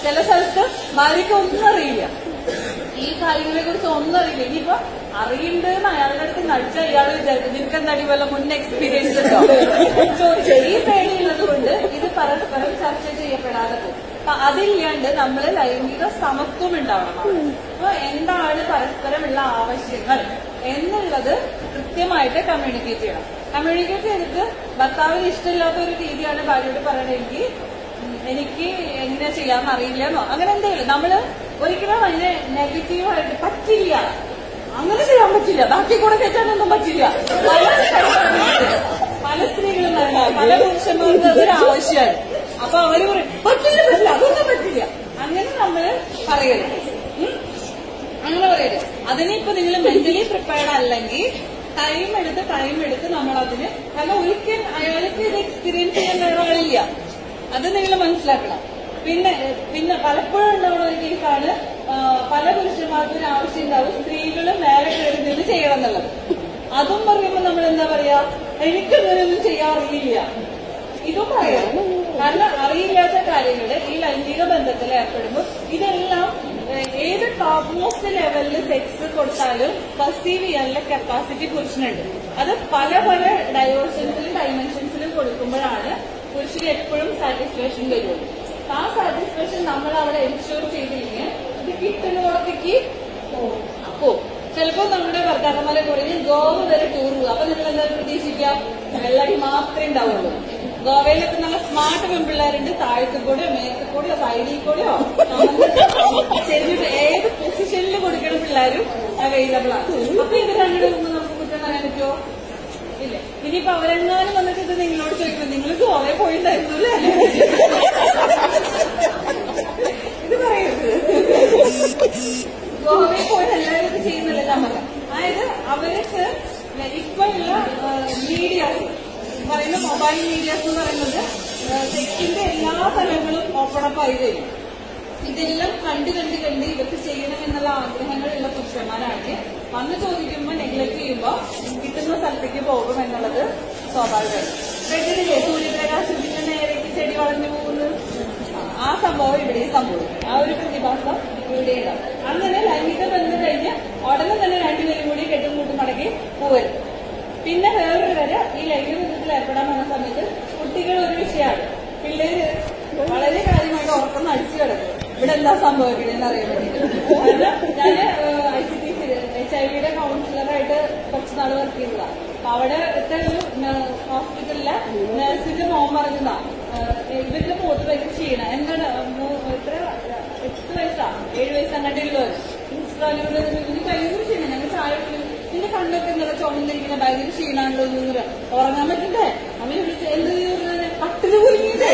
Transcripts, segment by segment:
ചില സ്ഥലത്ത് ഭാര്യയ്ക്ക് ഒന്നും അറിയില്ല ഈ കാര്യങ്ങളെ കുറിച്ച് ഒന്നും അറിയില്ല ഇനിയിപ്പോ അറിയണ്ടെന്ന് അയാളുടെ അടുത്ത് നടിച്ചാൽ ഇയാൾ വിചാരിക്കും നിനക്ക് എന്താടി വല്ല മുൻ എക്സ്പീരിയൻസ് ഉണ്ടോ ചോദിച്ചു ഈ പേടിയുള്ളത് കൊണ്ട് ഇത് പരസ്പരം ചർച്ച ചെയ്യപ്പെടാതെ പോകും അപ്പൊ അതില്ലാണ്ട് നമ്മൾ ലൈംഗിക സമത്വം ഉണ്ടാവണം അപ്പൊ എന്താണ് പരസ്പരമുള്ള ആവശ്യങ്ങൾ എന്നുള്ളത് കൃത്യമായിട്ട് കമ്മ്യൂണിക്കേറ്റ് ചെയ്യണം കമ്മ്യൂണിക്കേറ്റ് ചെയ്തിട്ട് ഭർത്താവിന് ഇഷ്ടമില്ലാത്ത ഒരു രീതിയാണ് ഭാര്യയോട് പറയണമെങ്കിൽ ഉം, എനിക്ക് എങ്ങനെ ചെയ്യാമെന്ന് അറിയില്ലെന്നോ അങ്ങനെ എന്തെങ്കിലും നമ്മള് ഒരിക്കലും അതിനെ നെഗറ്റീവായിട്ട് പറ്റില്ല അങ്ങനെ ചെയ്യാൻ പറ്റില്ല ബാക്കി കൂടെ കയറ്റാനൊന്നും പറ്റില്ല പല പല സ്ത്രീകളും തന്നെ, പല പുരുഷന്മാർക്ക് അതൊരു ആവശ്യമാണ് അപ്പൊ അവര് പറയും പറ്റില്ല പറ്റില്ല അതൊന്നും പറ്റില്ല അങ്ങനെ നമ്മള് പറയരുത് ഉം? അങ്ങനെ പറയരുത് അതിനിപ്പോ നിങ്ങൾ മെന്റലി പ്രിപ്പയർഡ് അല്ലെങ്കിൽ ടൈം എടുത്ത് ടൈം എടുത്ത് നമ്മൾ അതിന് കാരണം ഒരിക്കൽ അയാൾക്ക് ഇത് എക്സ്പീരിയൻസ് ചെയ്യാൻ ഒരാളില്ല അത് നിങ്ങൾ മനസ്സിലാക്കണം പിന്നെ പിന്നെ പലപ്പോഴും ഉണ്ടാവുന്ന ഒരു കേസാണ് ആ, പല പുരുഷന്മാർക്കും ഒരു ആവശ്യം ഉണ്ടാവും സ്ത്രീകളും നേരെ കയറി നിന്ന് ചെയ്യണം എന്നുള്ളത് അതും പറയുമ്പോൾ നമ്മൾ എന്താ പറയാ എനിക്കങ്ങനെയൊന്നും ചെയ്യാൻ അറിയില്ല ഇതും പറയാം കാരണം അറിയില്ലാത്ത കാര്യങ്ങള് ഈ ലൈംഗിക ബന്ധത്തിൽ ഏർപ്പെടുമ്പോൾ ഇതെല്ലാം ഏഹ്, ഏത് ടോപ്പ് മോസ്റ്റ് ലെവലിൽ സെക്സ് കൊടുത്താലും പെർസീവ് ചെയ്യാനുള്ള കപ്പാസിറ്റി പുരുഷനുണ്ട് അത് പല പല ഡൈവേർഷൻസിലും ഡൈമെൻഷൻസിലും കൊടുക്കുമ്പോഴാണ് പുരുഷന് എപ്പോഴും സാറ്റിസ്ഫാക്ഷൻ വരുള്ളൂ ആ സാറ്റിസ്ഫാക്ഷൻ നമ്മൾ അവിടെ എൻഷുർ ചെയ്തില്ലെങ്കിൽ ഇത് കിട്ടുന്നതോടത്തേക്ക് അപ്പോ ചിലപ്പോ നമ്മുടെ ഭർത്താക്കന്മാരെ കൂടെ ഗോവ വരെ ടൂർ പോകും അപ്പൊ നിങ്ങൾ എന്താ പ്രതീക്ഷിക്കാം വെള്ളടി മാത്രമേ ഉണ്ടാവുള്ളൂ ഗോവയിലൊക്കെ നല്ല സ്മാർട്ട് പെൺപിള്ളേരുണ്ട് താഴത്ത് കൂടെയോ മേത്ത് കൂടെയോ സൈഡിൽ കൂടെയോ ചെരിഞ്ഞിട്ട് ഏത് പൊസിഷനിൽ കൊടുക്കുന്ന പിള്ളേരും അവൈലബിൾ ആണ് അപ്പൊ ഇത് രണ്ടും മുമ്പ് നമുക്ക് കുറ്റം പറയാൻ പറ്റുമോ ഇല്ല ഇനിയിപ്പോ അവരെങ്ങാനും വന്നിട്ട് ഇത് നിങ്ങളോട് ചോദിക്കും നിങ്ങൾ ഗോവയിൽ പോയിണ്ടായിരുന്നു അല്ലേ ഇത് പറയരുത് ഗോവയിൽ പോയി എല്ലാവരും ഇത് ചെയ്യുന്നില്ല നമുക്ക് അതായത് അവർക്ക് ഇപ്പോഴുള്ള മീഡിയാസ് പറയുന്ന മൊബൈൽ മീഡിയാസ് എന്ന് പറയുന്നത് സെക്സിന്റെ എല്ലാ തലങ്ങളും ഓപ്പൺ അപ്പ് ആയി വരും ഇതെല്ലാം കണ്ട് കണ്ട് കണ്ട് ഇവർക്ക് ചെയ്യണം എന്നുള്ള ആഗ്രഹങ്ങളുള്ള പുരുഷന്മാരാണെങ്കിൽ വന്ന് ചോദിക്കുമ്പോൾ നെഗ്ലക്ട് ചെയ്യുമ്പോൾ കിട്ടുന്ന സ്ഥലത്തേക്ക് പോകും എന്നുള്ളത് സ്വാഭാവികമാണ് പ്രകൃതിയിലെ സൂര്യപ്രകാശത്തിന്റെ നേരേക്ക് ചെടി വളർന്നു പോകുന്നത് ആ സംഭവം ഇവിടെ സംഭവിക്കും ആ ഒരു പ്രതിഭാസം ഇവിടെ ഉണ്ടാവും അങ്ങനെ ലൈംഗിക ബന്ധം കഴിഞ്ഞ് ഉടനെ തന്നെ രണ്ടുപേരും കൂടി കെട്ടും കൂട്ടും മടക്കി പോവരുത് പിന്നെ വേറൊരു കാര്യം ഈ ലൈംഗിക ബന്ധത്തിൽ ഏർപ്പെടാൻ വന്ന സമയത്ത് കുട്ടികൾ ഒരു വിഷയമാണ് പിള്ളേര് വളരെ കാര്യമായിട്ട് ഉറക്കം അടിച്ചു കിടക്കും ഇവിടെ എന്താ സംഭവിക്കണെന്ന് അറിയാൻ വേണ്ടി കാരണം ഞാൻ I C T H I വിയുടെ കൗൺസിലറായിട്ട് കുറച്ച് നാൾ വർക്ക് ചെയ്തതാണ് അപ്പൊ അവിടെ ഒരു ഹോസ്പിറ്റലിലെ നഴ്സിന്റെ മോൻ പറഞ്ഞതാ ഇവരുടെ മൂത്ത് ഭയങ്കര ക്ഷീണ എന്താണ് മൂ- എത്ര എട്ട് വയസ്സാ ഏഴ് വയസ്സ് അങ്ങോട്ടേ ഉള്ളവർ ഇൻസ്റ്റാളിലൂടെ ഇതിന് ഭയങ്കര ക്ഷീണം ഞങ്ങൾ ചായ കുടിക്കും. നിന്റെ കണ്ണൊക്കെ ഇന്നലെ ചുമന്നിരിക്കുന്ന ഭയങ്കര ക്ഷീണാണല്ലോ എന്ന് പറയാം. ഉറങ്ങാൻ പറ്റണ്ടേ അവന് വിളിച്ച് എന്ത് ചെയ്യുന്നത് പട്ടിന് കുലുങ്ങിയിട്ടേ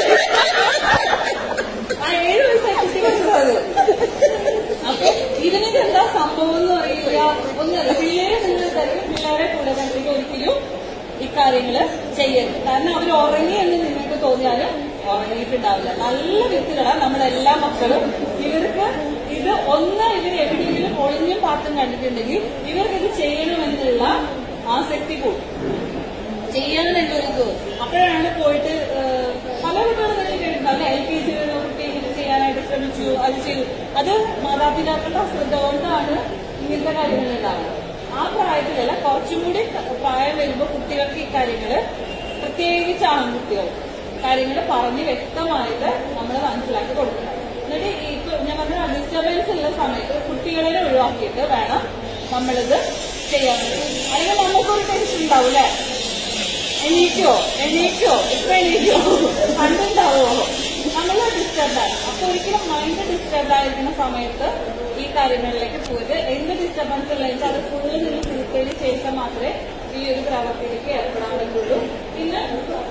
ആ ഏഴ് വയസ്സായി കുട്ടി മനസ്സിലായത് അപ്പൊ ഇതിനൊക്കെ എന്താ സംഭവം എന്ന് അറിയില്ല ഒന്നല്ല പിള്ളേരെ നിങ്ങൾ തരും പിള്ളേരെ കൂടെ കണ്ടിട്ട് ഒരിക്കലും ഇക്കാര്യങ്ങള് ചെയ്യരുത് കാരണം അവർ ഉറങ്ങി എന്ന് നിങ്ങൾക്ക് തോന്നിയാല് ഉറങ്ങിയിട്ടുണ്ടാവില്ല നല്ല വ്യക്തികളാണ് നമ്മുടെ എല്ലാ മക്കളും ഇവർക്ക് ഇത് ഒന്ന് ഇവർ എവിടെയെങ്കിലും ഒളിഞ്ഞും പാത്തും കണ്ടിട്ടുണ്ടെങ്കിൽ ഇവർക്ക് ഇത് ചെയ്യണമെന്നുള്ള ആസക്തി കൂടും ചെയ്യാനുള്ള ഒരു ഇത് അപ്പോഴാണ് പോയിട്ട് ഏഹ്, പല കുട്ടികളും തന്നെ കേട്ടിട്ടുണ്ടാവില്ല എൽ കെ ജി കുട്ടി ഇത് ചെയ്യാനായിട്ട് ശ്രമിച്ചു അത് ചെയ്തു അത് മാതാപിതാക്കളുടെ അശ്രദ്ധ കൊണ്ടാണ് ഇങ്ങനത്തെ കാര്യങ്ങൾ ഉണ്ടാവുന്നത് ആ പ്രായത്തിലല്ല കുറച്ചും കൂടി പ്രായം വരുമ്പോൾ കുട്ടികൾക്ക് ഈ കാര്യങ്ങള് പ്രത്യേകിച്ച് ആൺകുട്ടികൾ കാര്യങ്ങൾ പറഞ്ഞ് വ്യക്തമായിട്ട് നമ്മൾ മനസ്സിലാക്കി കൊടുക്കണം എന്നിട്ട് ഈ ഇപ്പൊ ഞാൻ പറഞ്ഞ ഡിസ്റ്റർബൻസ് ഉള്ള സമയത്ത് കുട്ടികളെ ഒഴിവാക്കിയിട്ട് വേണം നമ്മളിത് ചെയ്യാൻ വേണ്ടി അല്ലെങ്കിൽ നമുക്കൊരു ടെൻഷൻ ഉണ്ടാവും അല്ലേ എണീക്കോ എണീക്കോ ഇപ്പൊ എണീക്കോ പണ്ടുണ്ടാവോ നമ്മൾ ഡിസ്റ്റർബാണ് അപ്പൊ ഒരിക്കലും മൈൻഡ് ഡിസ്റ്റർബ് ആയിരിക്കുന്ന സമയത്ത് ഈ കാര്യങ്ങളിലേക്ക് പോയിട്ട് എന്ത് ഡിസ്റ്റർബൻസ് ഉള്ളതെന്ന് അത് ഫുള്ള് നിങ്ങൾ തിരുത്തതിന് ശേഷം മാത്രമേ ഈ ഒരു പ്രവർത്തിയിലേക്ക് ഏർപ്പെടാൻ പറ്റുള്ളൂ പിന്നെ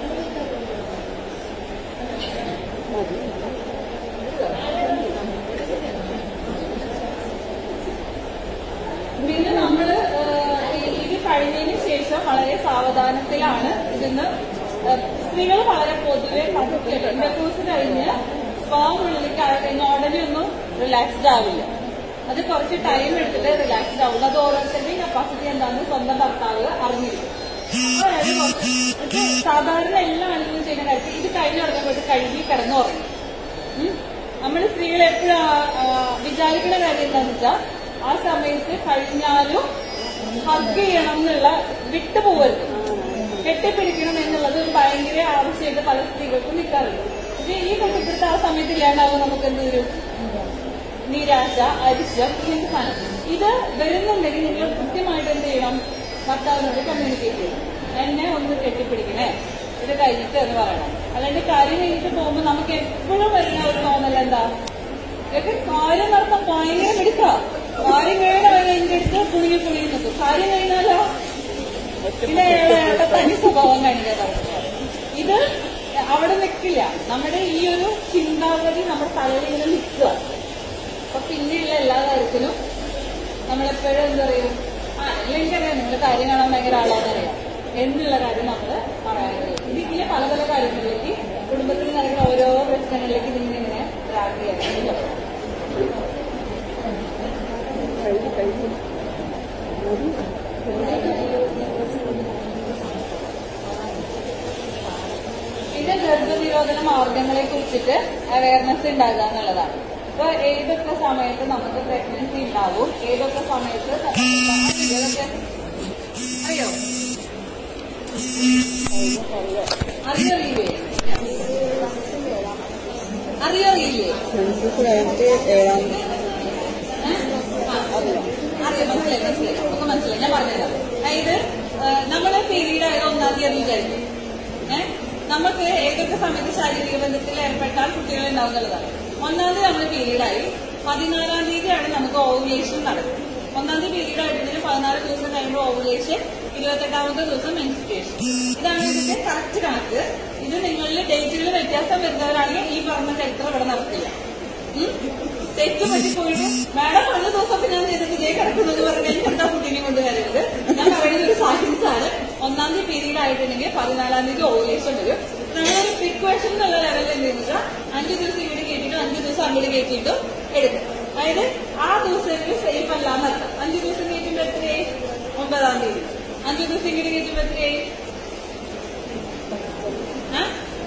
പിന്നെ നമ്മള് ഏഹ്, ഈ- ഇത് കഴിഞ്ഞതിന് ശേഷം വളരെ സാവധാനത്തിലാണ് ഇതിന്ന് സ്ത്രീകൾ വളരെ പൊതുവെ ഇന്റർകോഴ്സ് കഴിഞ്ഞ് സ്പാം ഉള്ളിലേക്ക് ആയി കഴിഞ്ഞാൽ ഉടനെ ഒന്നും റിലാക്സ്ഡ് ആവില്ല അത് കുറച്ച് ടൈം എടുത്തിട്ട് റിലാക്സ്ഡ് ആവുള്ളൂ അത് ഓരോരുത്തരുടെയും കപ്പാസിറ്റി എന്താണെന്ന് സ്വന്തം ഭർത്താവ് അറിഞ്ഞിരിക്കും അതായത് കുറച്ച് ഇത് സാധാരണ എല്ലാ ആളുകളും ചെയ്യുന്ന കാര്യത്തിൽ ഇത് കഴിഞ്ഞ് തുടങ്ങുമ്പോൾ കഴുകി കിടന്നുറങ്ങും ഉം. നമ്മൾ സ്ത്രീകൾ എപ്പോഴും വിചാരിക്കുന്ന കാര്യം എന്താണെന്ന് വെച്ചാൽ ആ സമയത്ത് കഴിഞ്ഞാലും ഹഗ് ചെയ്യണം എന്നുള്ള വിട്ടുപോകരുത് കെട്ടിപ്പിടിക്കണം എന്നുള്ളത് ഒരു ഭയങ്കര ആവശ്യമായിട്ട് പല സ്ത്രീകൾക്കും നിൽക്കാറുണ്ട് പക്ഷേ ഈ കെട്ടിപ്പിടുത്ത ആ സമയത്ത് ഇല്ലാണ്ടാവും നമുക്ക് എന്ത് വരും നിരാശ അരിശം ഇങ്ങനത്തെ സാധനം ഇത് വരുന്നുണ്ടെങ്കിൽ നിങ്ങൾ കൃത്യമായിട്ട് എന്ത് ചെയ്യണം ഭർത്താവിനോട് കമ്മ്യൂണിക്കേറ്റ് ചെയ്യണം എന്നെ ഒന്ന് കെട്ടിപ്പിടിക്കണേ ഇത് കഴിഞ്ഞിട്ട് എന്ന് പറയണം അല്ലാണ്ട് കാര്യം കഴിഞ്ഞിട്ട് പോകുമ്പോൾ നമുക്ക് എപ്പോഴും വരുന്ന ഒരു തോന്നൽ എന്താ ഇതൊക്കെ കാര്യം നടത്താൻ ഭയങ്കര മിടുക്ക കാര്യം കഴിഞ്ഞാൽ അതിന്റെ അടുത്ത് കുണുങ്ങി കുണുങ്ങി നിൽക്കും കാര്യം കഴിഞ്ഞാലോ പിന്നെ അയാളുടെ തനി സ്വഭാവം കാണിക്കാൻ തുടങ്ങും ഇത് അവിടെ നിൽക്കില്ല നമ്മുടെ ഈ ഒരു ചിന്താഗതി നമ്മുടെ തലയിൽ ഇങ്ങനെ നിൽക്കുക അപ്പൊ പിന്നെയുള്ള എല്ലാ കാര്യത്തിലും നമ്മളെപ്പോഴും എന്താ പറയും ആ എല്ലാം എനിക്കറിയാം നിങ്ങൾ കാര്യം കാണാൻ ഭയങ്കര ആളാണെന്നറിയാം എന്നുള്ള കാര്യം നമ്മൾ പറയാനുള്ളത് ഇതിങ്ങനെ പല പല കാര്യങ്ങളിലേക്ക് കുടുംബത്തിൽ നടക്കുന്ന ഓരോ പ്രശ്നങ്ങളിലേക്ക് ഇതിങ്ങനെ ഇങ്ങനെ ഡ്രാഗ് ചെയ്യാൻ പിന്നെ ഗർഭനിരോധന മാർഗങ്ങളെ കുറിച്ചിട്ട് അവയർനെസ് ഉണ്ടാകുക എന്നുള്ളതാണ് ഇപ്പൊ ഏതൊക്കെ സമയത്ത് നമുക്ക് പ്രഗ്നൻസി ഉണ്ടാവും ഏതൊക്കെ സമയത്ത് ഏതൊക്കെ അറിയോ അറിയോ അറിയോ ഇല്ലേ മെൻസസ് കഴിഞ്ഞിട്ട് ഏഴാം അറിയാം മനസ്സിലായി മനസ്സിലായി നമുക്ക് മനസ്സിലായി ഞാൻ പറഞ്ഞുതരാം അതായത് നമ്മള് പീരീഡ് ആയത് ഒന്നാം തീയതി വിചാരിക്കും ഏഹ് നമുക്ക് ഏതൊക്കെ സമയത്ത് ശാരീരിക ബന്ധത്തിൽ ഏർപ്പെട്ടാൽ കുട്ടികൾ ഉണ്ടാവുന്നതാണ് ഒന്നാം തീയതി നമ്മൾ പീരീഡ് ആയി പതിനാലാം തീയതിയാണ് നമുക്ക് ഓവുലേഷൻ നടക്കുന്നത് ഒന്നാം തീയതി പീരീഡ് ആയിട്ടുണ്ടെങ്കിൽ പതിനാല് ദിവസം കഴിയുമ്പോൾ ഓവുലേഷൻ ഇരുപത്തെട്ടാമത്തെ ദിവസം മെൻസ്ട്രേഷൻ ഇതാണ് ഇതിന്റെ കറക്റ്റ് കണക്ക് ഇത് നിങ്ങളിൽ ഡേറ്റുകൾ വ്യത്യാസം വരുന്നവരാണെങ്കിൽ ഈ പറഞ്ഞ ചരിത്രം ഇവിടെ നടക്കില്ല ഉം? തെറ്റ് പറ്റിപ്പോയിട്ട് മാഡം പറഞ്ഞ ദിവസമൊക്കെ ഞാൻ ചെയ്തിട്ട് ഇതേ കിടക്കുന്നത് പറഞ്ഞാൽ എന്താ കുട്ടീനെ കൊണ്ട് വരരുത് ഞാൻ പറയുന്ന ഒരു സയൻസ് ആണ് ഒന്നാം തീയതി പീരീഡ് ആയിട്ടുണ്ടെങ്കിൽ പതിനാലാം തീയതി ഓവുലേഷൻ വരും നമ്മളൊരു പ്രിക്വേഷൻ എന്നുള്ള ലെവലിൽ എന്ത് ചെയ്യുന്നത് അഞ്ചു ദിവസം ഇവിടെ കയറ്റിയിട്ടും അഞ്ചു ദിവസം അങ്ങോട്ട് കയറ്റിയിട്ടും എടുക്കും അതായത് ആ ദിവസത്തിൽ സേഫ് അല്ല എന്നർത്ഥം അഞ്ചു ദിവസം കയറ്റുമ്പോൾ എത്രയായി ഒമ്പതാം തീയതി അഞ്ചു ദിവസം ഇങ്ങോട്ട് കയറ്റുമ്പോൾ എത്രയായി ആ?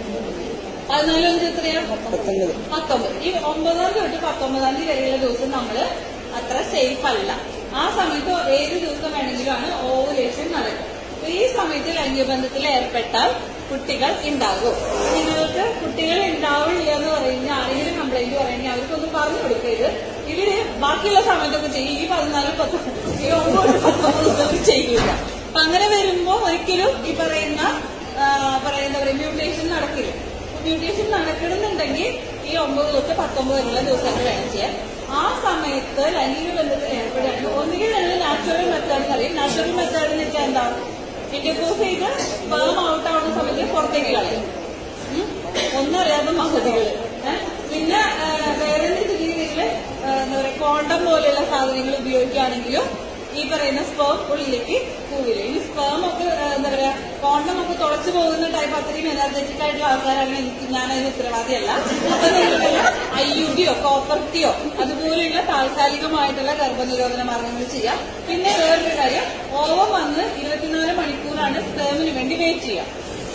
പതിനാല് അഞ്ച് എത്രയാ പത്തൊമ്പത് പത്തൊമ്പത് ഈ ഒമ്പതാം തീയതി തൊട്ട് പത്തൊമ്പതാം തീയതി വരെയുള്ള ദിവസം നമ്മൾ അത്ര സേഫ് അല്ല ആ സമയത്ത് ഏത് ദിവസം വേണമെങ്കിലുമാണ് ഓവുലേഷൻ നടക്കുക അപ്പൊ ഈ സമയത്ത് ലൈംഗികബന്ധത്തിൽ ഏർപ്പെട്ടാൽ കുട്ടികൾ ഉണ്ടാകും നിങ്ങൾക്ക് കുട്ടികൾ ഉണ്ടാവില്ല എന്ന് പറയുന്ന ആരെങ്കിലും കംപ്ലൈന്റ് പറയുകയാണെങ്കിൽ അവർക്കൊന്നും പറഞ്ഞു കൊടുക്കരുത് ഇവര് ബാക്കിയുള്ള സമയത്തൊക്കെ ചെയ്യും ഈ പതിനാല് പത്ത് ഈ ഒമ്പത് പത്തൊമ്പത് ദിവസം ചെയ്യില്ല അപ്പൊ അങ്ങനെ വരുമ്പോ ഒരിക്കലും ഈ പറയുന്ന ആ, പറയുന്ന പറയാ മ്യൂട്ടേഷൻ നടക്കില്ല മ്യൂട്ടേഷൻ നടക്കണമെന്നുണ്ടെങ്കിൽ ഈ ഒമ്പത് തൊട്ട് പത്തൊമ്പത് വരെയുള്ള ദിവസങ്ങൾ വേണം ചെയ്യാൻ ആ സമയത്ത് ലൈംഗിക ബന്ധത്തിൽ ഏർപ്പെടുകയാണെങ്കിൽ ഒന്നുകിൽ നിങ്ങൾ നാച്ചുറൽ മെത്തേഡ് അറിയും നാച്ചുറൽ മെത്തേഡ് എന്ന് വെച്ചാൽ എന്താ ഇന്റർകോസ് ചെയ്ത് സ്പേം ഔട്ട് ആവുന്ന സമയത്ത് പുറത്തേക്ക് കളയും ഉം? ഒന്നും അറിയാത്ത മഹതികള് ഏഹ്? പിന്നെ ആ, വേറെ സ്ഥിതിഗതികള് എന്താ പറയാ കോണ്ടം പോലെയുള്ള സാധനങ്ങൾ ഉപയോഗിക്കുകയാണെങ്കിലും ഈ പറയുന്ന സ്പേം ഉള്ളിലേക്ക് പോവില്ല ഈ സ്പേം ഒക്കെ ആ, എന്താ പറയാ കോണ്ടം ഒക്കെ തുളച്ചു പോകുന്ന ടൈപ്പ് അത്രയും എനർജറ്റിക് ആയിട്ടുള്ള ആൾക്കാരാണ് എനിക്ക് ഞാൻ അതിന് ഉത്തരവാദിയല്ല അപ്പൊ നിങ്ങൾക്ക് ഐ യു ഡിയോ കോപ്പർട്ടിയോ അതുപോലെയുള്ള താൽക്കാലികമായിട്ടുള്ള ഗർഭനിരോധന മാർഗങ്ങൾ ചെയ്യാം പിന്നെ വേറൊരു കാര്യം ഓവം വന്ന് ഇരുപത്തിനാല് മണിക്കൂറാണ് സ്പേമിന് വേണ്ടി വെയിറ്റ് ചെയ്യാം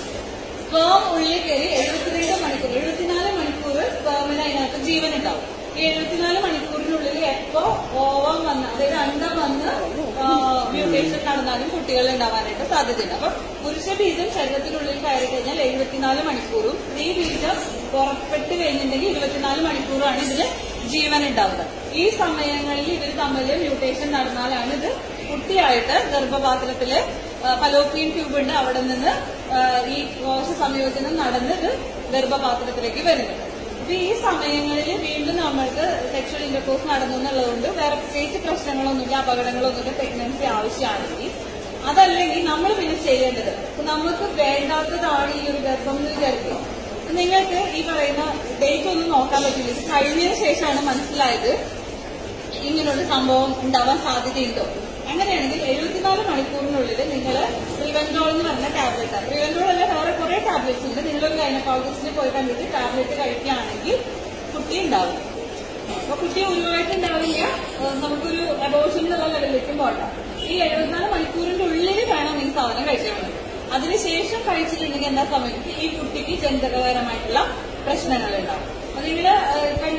സ്പേം ഉള്ളിൽ കയറി എഴുപത്തിരണ്ട് മണിക്കൂർ എഴുപത്തിനാല് മണിക്കൂർ സ്പേമിന് അതിനകത്ത് ജീവൻ ഉണ്ടാവും ഈ എഴുപത്തിനാല് മണിക്കൂറിനുള്ളിൽ എപ്പോ ഓവം വന്ന് അതായത് അണ്ടം വന്ന് മ്യൂട്ടേഷൻ നടന്നാലും കുട്ടികൾ ഉണ്ടാവാനായിട്ട് സാധ്യതയുണ്ട് അപ്പൊ പുരുഷ ബീജം ശരീരത്തിനുള്ളിൽ കയറി കഴിഞ്ഞാൽ എഴുപത്തിനാല് മണിക്കൂറും സ്ത്രീ ബീജം പുറപ്പെട്ട് കഴിഞ്ഞിട്ടുണ്ടെങ്കിൽ ഇരുപത്തിനാല് മണിക്കൂറാണ് ഇതിന് ജീവൻ ഉണ്ടാവുക ഈ സമയങ്ങളിൽ ഇവർ തമ്മിൽ മ്യൂട്ടേഷൻ നടന്നാലാണ് ഇത് കുട്ടിയായിട്ട് ഗർഭപാത്രത്തില് ഫലോപ്പിയൻ ട്യൂബ് ഉണ്ട് അവിടെ നിന്ന് ആ, ഈ കോശ സംയോജനം നടന്ന് ഇത് ഗർഭപാത്രത്തിലേക്ക് വരുന്നത് അപ്പൊ ഈ സമയങ്ങളിൽ വീണ്ടും നമ്മൾക്ക് സെക്ഷൽ ഇന്റർകോഴ്സ് നടന്നു എന്നുള്ളതുകൊണ്ട് വേറെ പ്രത്യേകിച്ച് പ്രശ്നങ്ങളൊന്നുമില്ല അപകടങ്ങളൊന്നുമില്ല പ്രഗ്നൻസി ആവശ്യമാണെങ്കിൽ അതല്ലെങ്കിൽ നമ്മൾ പിന്നെ ചെയ്യേണ്ടത് ഇപ്പൊ നമുക്ക് വേണ്ടാത്തതാണ് ഈ ഒരു ഗർഭം എന്ന് വിചാരിക്കുക നിങ്ങൾക്ക് ഈ പറയുന്ന ഡേറ്റ് ഒന്നും നോക്കാൻ പറ്റില്ല ഇത് കഴിഞ്ഞതിന് ശേഷമാണ് മനസ്സിലായത് ഇങ്ങനൊരു സംഭവം ഉണ്ടാവാൻ സാധ്യതയുണ്ടോ അങ്ങനെയാണെങ്കിൽ എഴുപത്തിനാല് മണിക്കൂറിനുള്ളിൽ നിങ്ങൾ റിവൻഡോൾ എന്ന് പറഞ്ഞ ടാബ്ലറ്റ് ആണ് റിവൻഡോൾ അല്ല വേറെ കുറെ ടാബ്ലറ്റ്സ് ഉണ്ട് നിങ്ങളൊരു ഗൈനക്കോളജിസ്റ്റിനെ പോയി കണ്ടിട്ട് ടാബ്ലറ്റ് കഴിക്കുകയാണെങ്കിൽ കുട്ടി ഉണ്ടാവും അപ്പൊ കുട്ടി ഉരുവായിട്ട് ഉണ്ടാവില്ല ഏഹ് നമുക്കൊരു അബോഷൻ എന്നുള്ള ലെവലിലേക്കും പോകണ്ട ഈ എഴുപത്തിനാല് മണിക്കൂറിന്റെ ഉള്ളിൽ വേണം ഈ സാധനം കഴിക്കാൻ വേണ്ടി അതിനുശേഷം കഴിച്ചിട്ടുണ്ടെങ്കിൽ എന്താ സമയത്ത് ഈ കുട്ടിക്ക് ജനിതകപരമായിട്ടുള്ള പ്രശ്നങ്ങൾ ഉണ്ടാവും അപ്പൊ നിങ്ങള് ഏഹ് കണ്ടിട്ട്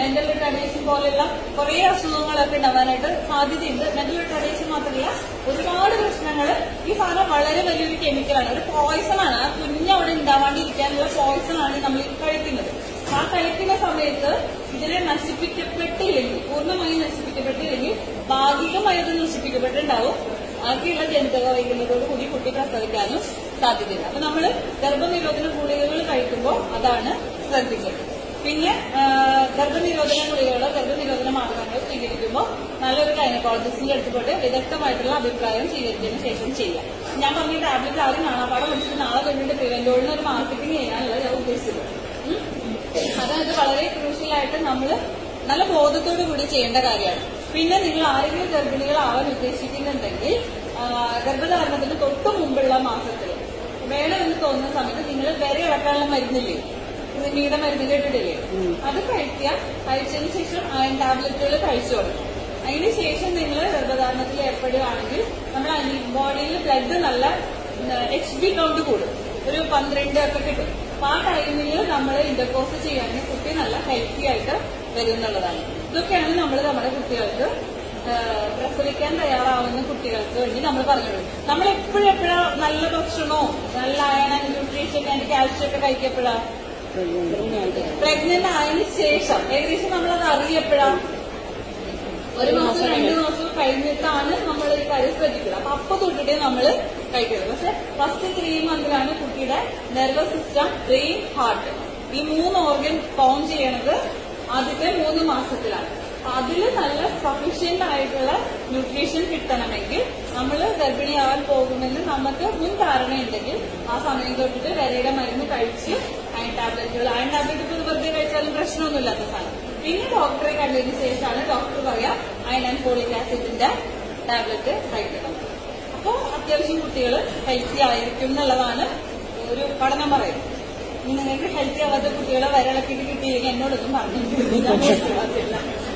മെന്റൽ റിട്ടാർഡേഷൻ പോലെയുള്ള കുറെ അസുഖങ്ങളൊക്കെ ഉണ്ടാവാനായിട്ട് സാധ്യതയുണ്ട് മെന്റൽ റിട്ടാർഡേഷൻ മാത്രമല്ല ഒരുപാട് പ്രശ്നങ്ങൾ ഈ സാധനം വളരെ വലിയൊരു കെമിക്കലാണ് ഒരു പോയിസൺ ആണ് ആ കുഞ്ഞ് അവിടെ ഉണ്ടാവാണ്ടിരിക്കാനുള്ള പോയിസൺ ആണ് നമ്മൾ ഈ കഴിക്കുന്നത് ആ കഴിക്കുന്ന സമയത്ത് ഇതിനെ നശിപ്പിക്കപ്പെട്ടില്ലെങ്കിൽ പൂർണ്ണമായി നശിപ്പിക്കപ്പെട്ടില്ലെങ്കിൽ ഭാഗികമായി ഇത് നശിപ്പിക്കപ്പെട്ടിട്ടുണ്ടാവും ബാക്കിയുള്ള ജനിതക വൈകല്യത്തോട് കൂടി കുട്ടി പ്രസവിക്കാനും സാധ്യതയുണ്ട് അപ്പൊ നമ്മൾ ഗർഭനിരോധന ഗുളികകൾ കഴിക്കുമ്പോൾ അതാണ് ശ്രദ്ധിക്കേണ്ടത് പിന്നെ ആ, ഗർഭനിരോധന ഗുളികകളോ ഗർഭനിരോധന മാർഗങ്ങളോ സ്വീകരിക്കുമ്പോൾ നല്ലൊരു ഗൈനക്കോളജിസ്റ്റിന്റെ അടുത്ത് പോയിട്ട് വിദഗ്ധമായിട്ടുള്ള അഭിപ്രായം സ്വീകരിച്ചതിന് ശേഷം ചെയ്യാം ഞാൻ പറഞ്ഞ ടാബ്ലറ്റ് ആദ്യം കാണാപ്പാടം പഠിച്ചിട്ട് നാളെ കഴിഞ്ഞിട്ട് പ്രിവെന്റോളിന് ഒരു മാർക്കറ്റിംഗ് ചെയ്യാനുള്ള ഞാൻ ഉദ്ദേശിച്ചത് ഉം. അതായത് വളരെ ക്രൂഷ്യലായിട്ട് നമ്മൾ നല്ല ബോധത്തോടു കൂടി ചെയ്യേണ്ട കാര്യമാണ് പിന്നെ നിങ്ങൾ ആരെങ്കിലും ഗർഭിണികളാവാൻ ഉദ്ദേശിക്കുന്നുണ്ടെങ്കിൽ ആ, ഗർഭധാരണത്തിന് തൊട്ട് മുമ്പുള്ള മാസത്തിൽ വേണമെന്ന് തോന്നുന്ന സമയത്ത് നിങ്ങൾ വിര ഇളക്കാനുള്ള മരുന്നില്ലേ നീട മരുന്ന് കേട്ടിട്ടില്ലേ അത് കഴിക്കുക കഴിച്ചതിന് ശേഷം അയൺ ടാബ്ലറ്റുകൾ കഴിച്ചു തുടങ്ങും അതിന് ശേഷം നിങ്ങൾ ഗർഭധാരണത്തിൽ ഏർപ്പെടുകയാണെങ്കിൽ നമ്മുടെ ബോഡിയിൽ ബ്ലഡ് നല്ല എച്ച് ബി കൗണ്ട് കൂടും ഒരു പന്ത്രണ്ട് ഒക്കെ കിട്ടും അപ്പൊ ആ ടൈമിൽ നമ്മൾ ഇന്റർകോഴ്സ് ചെയ്യുകയാണെങ്കിൽ കുട്ടി നല്ല ഹെൽത്തി ആയിട്ട് വരും എന്നുള്ളതാണ് ഇതൊക്കെയാണ് നമ്മൾ നമ്മുടെ കുട്ടികൾക്ക് ആ, പ്രസവിക്കാൻ തയ്യാറാവുന്ന കുട്ടികൾക്ക് വേണ്ടി നമ്മൾ പറഞ്ഞത് നമ്മൾ എപ്പോഴും എപ്പോഴാ നല്ല ഭക്ഷണവും നല്ല അയണ ന്യൂട്രീഷൻ ആൻഡ് കാൽഷ്യം ഒക്കെ കഴിക്കപ്പെടാ പ്രഗ്നന്റ് ആയതിനു ശേഷം ഏകദേശം നമ്മളത് അറിയപ്പെടാം ഒരു മാസം രണ്ടു മാസം കഴിഞ്ഞിട്ടാണ് നമ്മൾ ഈ കാര്യം ശ്രദ്ധിക്കുന്നത് അപ്പൊ അപ്പൊ തൊട്ടിട്ടേ നമ്മൾ കഴിക്കുന്നത് പക്ഷെ ഫസ്റ്റ് ത്രീ മന്തിലാണ് കുട്ടിയുടെ നെർവസ് സിസ്റ്റം ബ്രെയിൻ ഹാർട്ട് ഈ മൂന്ന് ഓർഗൻ ഫോം ചെയ്യണത് ആദ്യത്തെ മൂന്ന് മാസത്തിലാണ് അപ്പൊ അതിൽ നല്ല സഫീഷ്യന്റ് ആയിട്ടുള്ള ന്യൂട്രീഷൻ കിട്ടണമെങ്കിൽ നമ്മൾ ഗർഭിണിയാവാൻ പോകുമെന്ന് നമുക്ക് മുൻ ധാരണയുണ്ടെങ്കിൽ ആ സമയം തൊട്ടിട്ട് വിരയുടെ മരുന്ന് കഴിച്ച് അയൺ ടാബ്ലറ്റുകൾ അയൺ ടാബ്ലറ്റ് ഇപ്പോൾ വെറുതെ കഴിച്ചാലും പ്രശ്നമൊന്നുമില്ലാത്ത സാധനം പിന്നെ ഡോക്ടറെ കണ്ടതിന് ശേഷമാണ് ഡോക്ടർ പറയാ അയൺ ആൻഡ് ഫോളിക് ആസിഡിന്റെ ടാബ്ലറ്റ് കഴിക്കണം അപ്പോൾ അത്യാവശ്യം കുട്ടികൾ ഹെൽത്തി ആയിരിക്കും എന്നുള്ളതാണ് ഒരു പഠനം പറയുന്നത് ഇനി നിങ്ങൾക്ക് ഹെൽത്തി ആവാത്ത കുട്ടികളെ വരളക്കിട്ട് കിട്ടിയില്ലെങ്കിൽ എന്നോടൊന്നും പറഞ്ഞിട്ടില്ല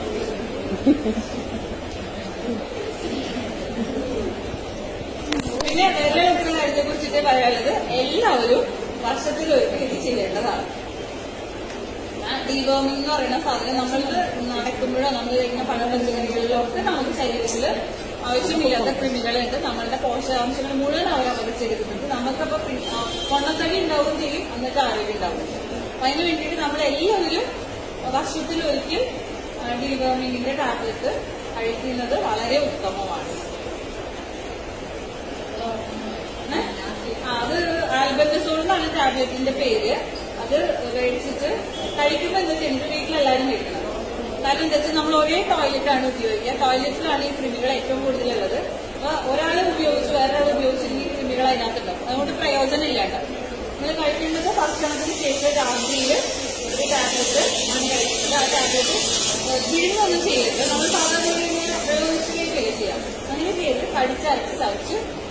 പിന്നെ വിരളക്കുന്ന കാര്യത്തെ കുറിച്ചിട്ട് പറയാനുള്ളത് എല്ലാവരും വർഷത്തിലൊരിക്കൽ ഇത് ചെയ്യേണ്ടതാണ് ഡീവോമിംഗ് എന്ന് പറയുന്ന സാധനം നമ്മൾ നടക്കുമ്പോഴോ നമ്മൾ കഴിക്കുന്ന പഴ പച്ചക്കറികളിലോ ഒക്കെ നമുക്ക് ശരീരത്തിൽ ആവശ്യമില്ലാത്ത കൃമികളുണ്ട് നമ്മളുടെ പോഷകാംശങ്ങൾ മുഴുവൻ അവർ അപകടിച്ചെടുക്കുന്നുണ്ട് നമുക്കപ്പോ പൊണ്ണത്തടി ഉണ്ടാവുകയും ചെയ്യും എന്നിട്ട് ആരോഗ്യം ഉണ്ടാവുകയും ചെയ്യും അപ്പൊ അതിന് വേണ്ടിയിട്ട് നമ്മൾ എല്ലാവരും വർഷത്തിലൊരിക്കൽ ഡീവോമിങ്ങിന്റെ ടാബ്ലറ്റ് കഴിക്കുന്നത് വളരെ ഉത്തമമാണ് ഏ? ആ, അത് ആൽബൻഡസോൾ എന്നാണ് ടാബ്ലറ്റിന്റെ പേര് അത് മേടിച്ചിട്ട് കഴിക്കുമ്പോൾ എന്താ ചെയ്യുന്നത് വീട്ടിലെല്ലാവരും കഴിക്കണം കാരണം എന്താ വെച്ചാൽ നമ്മൾ ഒരേ ടോയ്ലറ്റാണ് ഉപയോഗിക്കുക ടോയ്ലറ്റിലാണ് ഈ കൃമികൾ ഏറ്റവും കൂടുതലുള്ളത് അപ്പൊ ഒരാൾ ഉപയോഗിച്ച് വേറൊരാൾ ഉപയോഗിച്ചില്ലെങ്കിൽ ഈ കൃമികൾ അതിനകത്തുണ്ടാവും അതുകൊണ്ട് പ്രയോജനം ഇല്ലാണ്ട് നമ്മൾ കഴിക്കേണ്ടത് ഭക്ഷണത്തിന് ശേഷം രാത്രിയിൽ ഒരു ടാബ്ലറ്റ് ആണ് കഴിക്കുന്നത് ആ ടാബ്ലറ്റ് വീടിനൊന്നും ചെയ്യരുത് നമ്മൾ സാധാരണ ഇങ്ങനെ വെള്ളം ഒഴിച്ച് കഴിക്കുകയല്ലേ ചെയ്യാം അങ്ങനെ ചെയ്ത് കടിച്ചരച്ച് ചവച്ച്